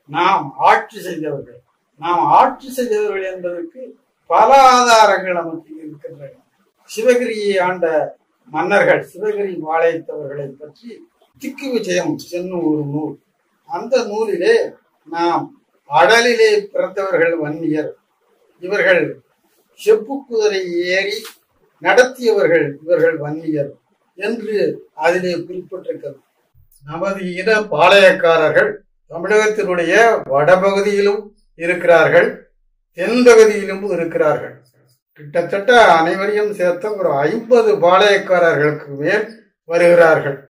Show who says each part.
Speaker 1: நாம் ஆட்சி செய்தவர்கள் நாம் ஆட்சி செய்தவர்கள் என்பதற்கு பல ஆதாரங்கள் நமக்கு இருக்கின்றன சிவகிரியை ஆண்ட மன்னர்கள் சிவகிரி வாழைத்தவர்களை பற்றி திக்கு விஜயம் என்னும் ஒரு நூல் அந்த நூலிலே நாம் அடலிலே பிறந்தவர்கள் வன்னியர் இவர்கள் செப்பு குதிரை ஏறி நடத்தியவர்கள் இவர்கள் வன்னியர் என்று அதிலே குறிப்பிட்டிருக்கிறது நமது இன பாளையக்காரர்கள் தமிழகத்தினுடைய வடபகுதியிலும் இருக்கிறார்கள் தென்பகுதியிலும் இருக்கிறார்கள் கிட்டத்தட்ட அனைவரையும் சேர்த்த ஒரு ஐம்பது பாளையக்காரர்களுக்கு மேல் வருகிறார்கள்